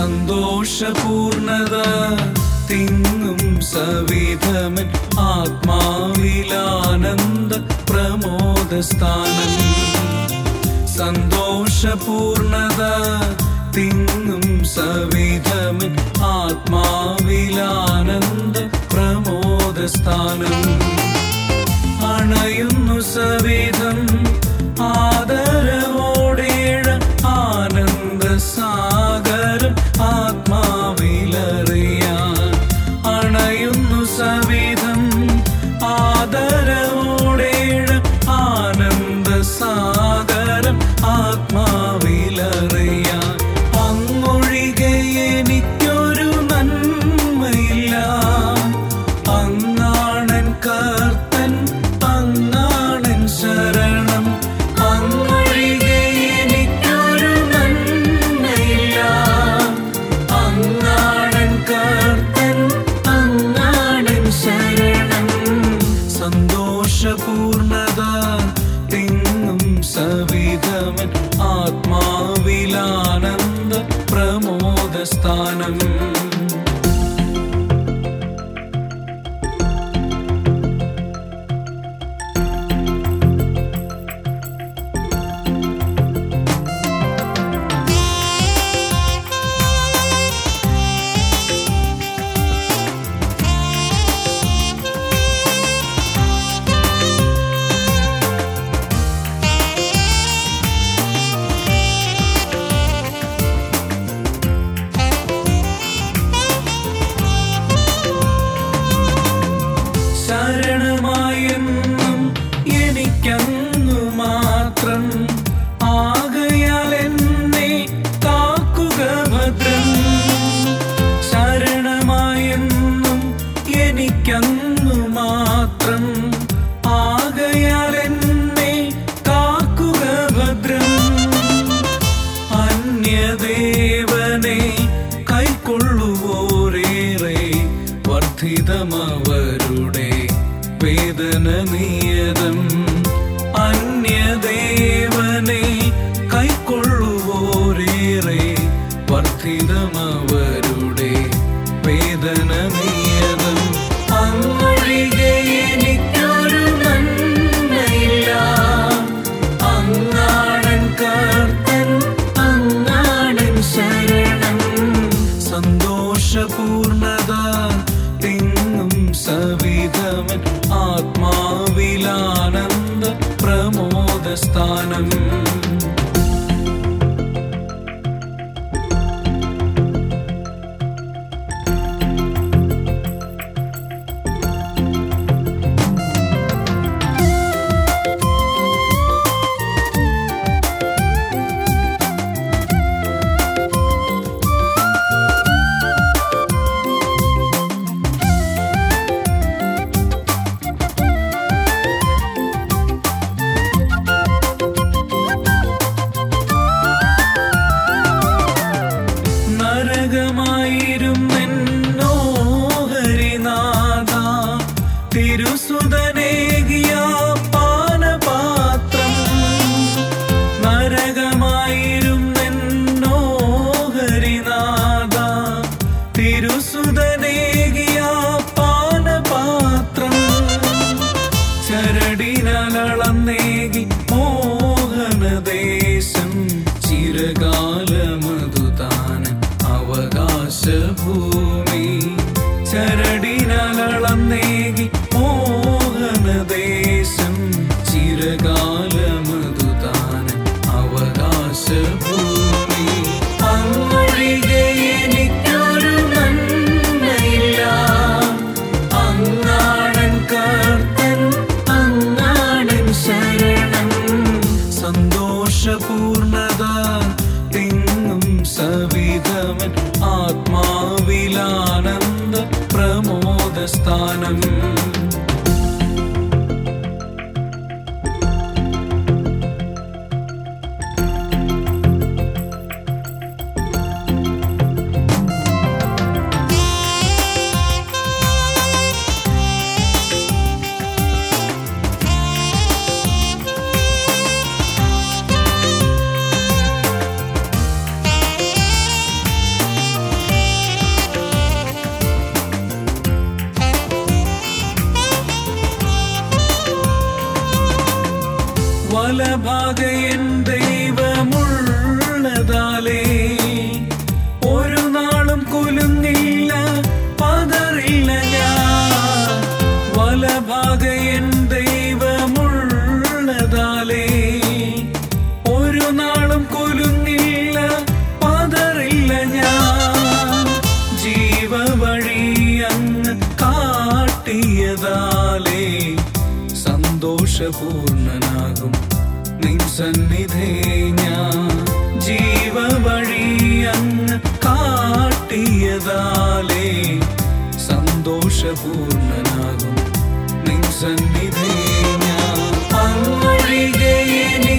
സന്തോഷപൂർണത തിങ്ങും സവിധമൻ ആത്മാവിലാനന്ദ പ്രമോദസ്ഥാനം സന്തോഷപൂർണത തിങ്ങും സവിധമൻ ആത്മാവിലാനന്ദ പ്രമോദസ്ഥാനം അണയുന്നു സവിധം ആദരവോടേഴ ആനന്ദ സാഗരം ആത്മാവിലറിയാൻ അണയുന്നു സവിധം ആദരവോടേഴ ആനന്ദ സാഗരം ആത്മാവിലറിയാൻ അങ്ങൊഴികെ എനിക്കൊരു നന്മയില്ല അങ്ങാണൻ കർത്തൻ അങ്ങാണൻ ശരണം അങ്ങൊഴികെ എനിക്കൊരു നന്മയില്ല അങ്ങാണൻ കർത്തൻ അങ്ങാണൻ ശരണം സന്തോഷപൂർണത തിങ്ങും സവിധമൻ ആത്മാവിലാനന്ദ പ്രമോദസ്ഥാനം ശരണമായെന്നും എനിക്കങ്ങു മാത്രം ആകയാൽ എന്നെ കാക്കുക ഭദ്രം ശരണമായെന്നും എനിക്കങ്ങു മാത്രം ആകയാൽ എന്നെ കാക്കുക ഭദ്രം അന്യദേവനെ കൈക്കൊള്ളുവോരേറെ വർദ്ധിതമവരുടെ വേദന നിയതം അന്യദേവനെ കൈക്കൊള്ളുവോരേറെ വർദ്ധിതമവരുടെ വേദന നിയതം അങ്ങൊഴികെ എനിക്കൊരു നന്മയില്ല അങ്ങാടൻ കർത്തൻ അങ്ങാടൻ ശരണം സന്തോഷപൂർണത തിങ്ങും സവിധമൻ ആത്മാവിലാനന്ദ പ്രമോദസ്ഥാനം നരകമായിരുന്നെന്നോഹരിനാഥ തിരുസുതനേകിയ പാനപാത്രം നരകമായിരുന്നെന്നോഹരിനാഥ തിരുസുതനേകിയ പാനപാത്രം ചരടിനളന്നേകി മോഹനദേശം ചിരകാലമതുതാന അവകാശഭൂമി ചരടിനളന്നേകി മോഹനദേശം ചിരകാലമതുതാന അവകാശഭൂമി അങ്ങൊഴികെ എനിക്കൊരു നന്മയില്ല അങ്ങാടൻ കർത്തൻ അങ്ങാടൻ ശരണം സന്തോഷപൂർണത തിങ്ങും സവിധമൻ ആത്മാവിലാനന്ദ പ്രമോദസ്ഥാനം വലഭാഗയൻ ദൈവമുള്ളതാലേ ഒരു നാളും കുലുങ്ങില്ല പതറില്ല ഞാൻ വലഭാഗയൻ ദൈവമുള്ളതാലേ ഒരു നാളും കുലുങ്ങില്ല പതറില്ല ഞാൻ ജീവവഴി അങ്ങ് കാട്ടിയതാലേ സന്തോഷപൂർണനാകും നിൻ സന്നിധേ ഞാൻ ജീവവഴി അങ്ങ് കാട്ടിയതാലേ സന്തോഷപൂർണനാകും നിൻ സന്നിധേ ഞാൻ അങ്ങൊഴികെ